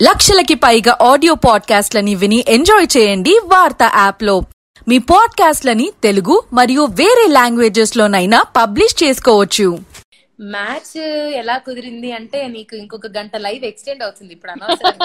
లక్షలకి పైగా ఆడియో పాడ్కాస్ట్లని విని ఎంజాయ్ చేయండి వార్తా యాప్లో మీ పాడ్కాస్ట్లని తెలుగు మరియు వేరే లాంగ్వేజెస్ లోనైనా పబ్లిష్ చేసుకోవచ్చు మ్యాచ్ ఎలా కుదిరింది అంటే నీకు ఇంకొక గంట లైవ్ ఎక్స్టెండ్ అవుతుంది ఇప్పుడు అనవసరం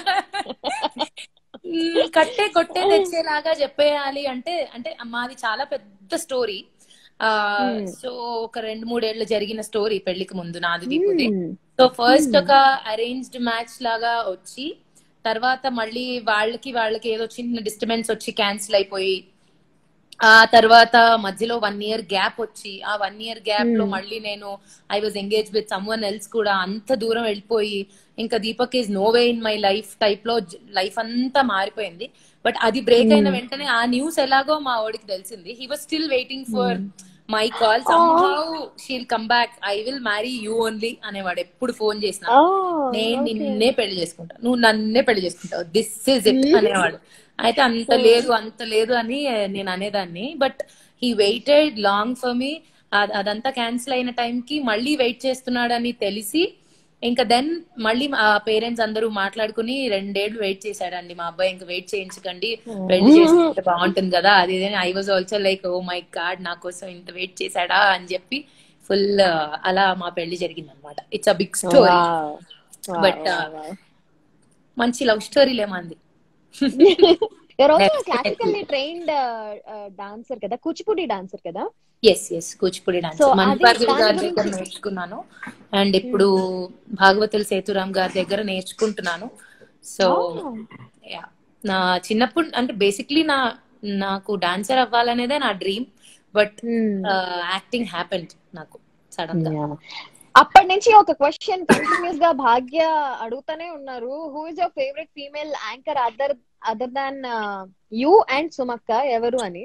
మ్మ్, కట్టే కొట్టే తెచ్చేలాగా చెప్పేయాలి అంటే అంటే మాది చాలా పెద్ద స్టోరీ ఆ సో ఒక రెండు మూడేళ్లు జరిగిన స్టోరీ పెళ్లికి ముందు నాది దీపుది సో ఫస్ట్ ఒక అరేంజ్డ్ మ్యాచ్ లాగా వచ్చి తర్వాత మళ్ళీ వాళ్ళకి వాళ్ళకి ఏదో చిన్న డిస్టర్బెన్స్ వచ్చి క్యాన్సిల్ అయిపోయి ఆ తర్వాత మధ్యలో వన్ ఇయర్ గ్యాప్ వచ్చి ఆ వన్ ఇయర్ గ్యాప్ లో మళ్ళీ నేను I was engage with someone else కూడా అంత దూరం వెళ్ళిపోయి ఇంకా Deepak is no way in my life type లో లైఫ్ అంతా మారిపోయింది బట్ అది బ్రేక్ అయిన వెంటనే ఆ న్యూస్ ఎలాగో మా వాడికి తెలిసింది he was still waiting for my call somehow she'll come back I will marry you only అనేవాడు ఎప్పుడు ఫోన్ చేసిన నేను నిన్నే పెళ్లి చేసుకుంటా నువ్వు నన్నే పెళ్లి చేసుకుంటావు దిస్ ఇస్ ఇట్ అనేవాడు అయితే అంత లేదు అంత లేదు అని నేను అనేదాన్ని but he waited long for me అదంతా క్యాన్సిల్ అయిన టైం కి మళ్ళీ వెయిట్ చేస్తున్నాడని తెలిసి ఇంకా దెన్ మళ్ళీ మా పేరెంట్స్ అందరూ మాట్లాడుకుని రెండేళ్లు వెయిట్ చేశాడండి మా అబ్బాయి ఇంకా వెయిట్ చేయించకండి పెళ్లి చేసుకుంటే బాగుంటుంది కదా అది I was also like oh my God నా కోసం ఇంత వెయిట్ చేశాడా అని చెప్పి ఫుల్ అలా మా పెళ్లి జరిగింది అనమాట it's a big story but మంచి లవ్ స్టోరీలే మంది క్లాసికల్లీ ట్రైన్డ్ డాన్సర్ కదా కూచిపూడి డాన్సర్ కదా yes yes Kuchipudi dance So, Maniparvathi అది గారి దాని దగ్గర గురించి- నేర్చుకున్నాను అండ్ ఇప్పుడు భాగవతుల సేతురాం గారి దగ్గర నేర్చుకుంటున్నాను సో యా నా చిన్నప్పుడు అంటే బేసిక్లీ నా నాకు డాన్సర్ అవ్వాలనేదే నా డ్రీమ్ బట్ యాక్టింగ్ హ్యాపెండ్ నాకు సడన్ గా అప్పటి నుంచి ఒక క్వశ్చన్ కంటిన్యూస్ గా భాగ్య అడుగుతానే ఉన్నారు who is your favourite female anchor other other than you and సుమక్క ఎవరు అని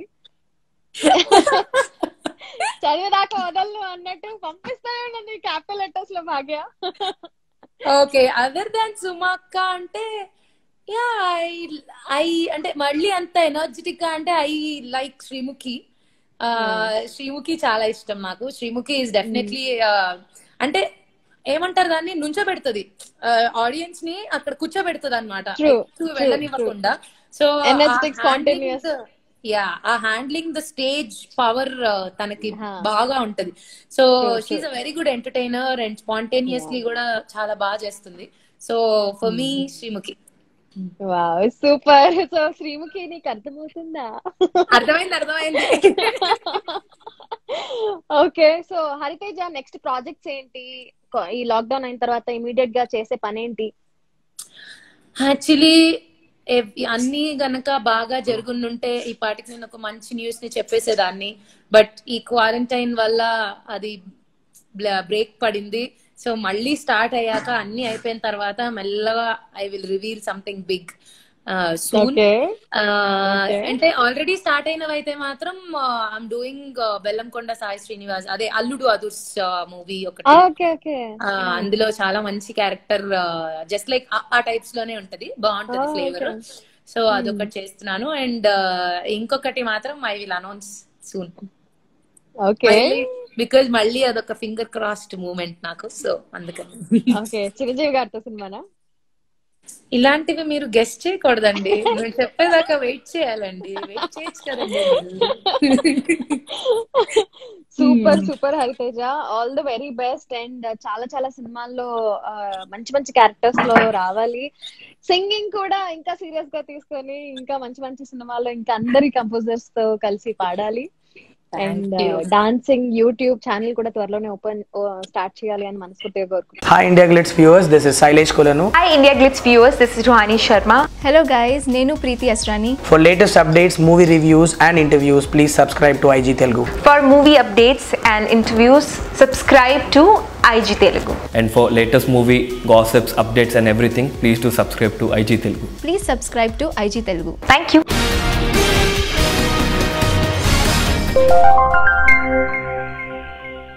చదివేదాకా వదలను అన్నట్టు పంపిస్తానే ఉన్నది క్యాపిటల్ లెటర్స్ లో భాగ్య ఓకే అదర్ దాన్ సుమక్క అంటే యా ఐ ఐ అంటే మళ్ళీ అంత ఎనర్జెటిక్ గా అంటే ఐ లైక్ శ్రీముఖి ఆ, శ్రీముఖి చాలా ఇష్టం నాకు శ్రీముఖి ఇస్ డెఫినెట్లీ అంటే ఏమంటారు దాన్ని నుంచోబెడుతుంది ఆడియన్స్ ని అక్కడ కూర్చోబెడుతుంది అనమాట True, true, వెళ్ళనివ్వకుండా so Energetic, spontaneous. Yeah ah handling the stage power తనకి Huh. బాగా ఉంటది so True, she a very good entertainer and spontaneously కూడా చాలా బాగా చేస్తుంది so for me Sreemukhi wow super so Sreemukhi నీకు అర్థమవుతుందా అర్థమైంది అర్థమైంది okay so Hariteja next projects ఏంటి కొ- ఈ లాక్డౌన్ అయిన తర్వాత ఇమీడియట్ గా చేసే పని ఏంటి యాక్చువల్లీ అన్ని గనక బాగా జరుగుండుంటే ఈ పాటికి నేను ఒక మంచి న్యూస్ ని చెప్పేసేదాన్ని బట్ ఈ క్వారంటైన్ వల్ల అది బ్రేక్ పడింది సో మళ్ళీ స్టార్ట్ అయ్యాక అన్ని అయిపోయిన తర్వాత మెల్లగా I will reveal something big soon okay అంటే ఆల్రెడీ స్టార్ట్ అయినవి అయితే మాత్రం ఐఎమ్ డూయింగ్ బెల్లంకొండ సాయి శ్రీనివాస్ అదే అల్లుడు అదుర్స్ మూవీ ఒకటి ఓకే ఓకే ఆ, అందులో చాలా మంచి character just like ah types లోనే ఉంటది బాగుంటది Oh, ఫ్లేవర్ okay. సో అదొకటి చేస్తున్నాను అండ్ ఇంకొకటి మాత్రం I will announce soon okay because మళ్ళీ అదొక ఫింగర్ క్రాస్డ్ మూమెంట్ నాకు సో అందుకని ఓకే చిరంజీవి గారితో సినిమానా ఇలాంటివి మీరు గెస్ట్ చేయకూడదండి నేను చెప్పేదాకా వెయిట్ చేయాలండి వెయిట్ చేయొచ్చు కదండి super super Hariteja all the very best and చాలా చాలా సినిమాల్లో ఆ, మంచి మంచి క్యారెక్టర్స్ లో రావాలి సింగింగ్ కూడా ఇంకా సీరియస్ గా తీసుకొని ఇంకా మంచి మంచి సినిమాల్లో ఇంకా అందరి కంపోజర్స్ తో కలిసి పాడాలి and you. Dancing YouTube channel కూడా త్వరలోనే ఓపెన్ స్టార్ట్ చేయాలి అని మనస్ఫూర్తిగా కోరుకుంటున్నాను Hi India Glitz viewers, this is Sailesh Kolanu. Hi India Glitz viewers, this is Ruhani Sharma. Hello guys నేను Preethi Asrani For latest updates, movie reviews and interviews, please subscribe to IG Telugu. For movie updates and interviews, subscribe to IG Telugu. And for latest movie gossips, updates, and everything, please do subscribe to IG Telugu. Please subscribe to IG Telugu Thank you.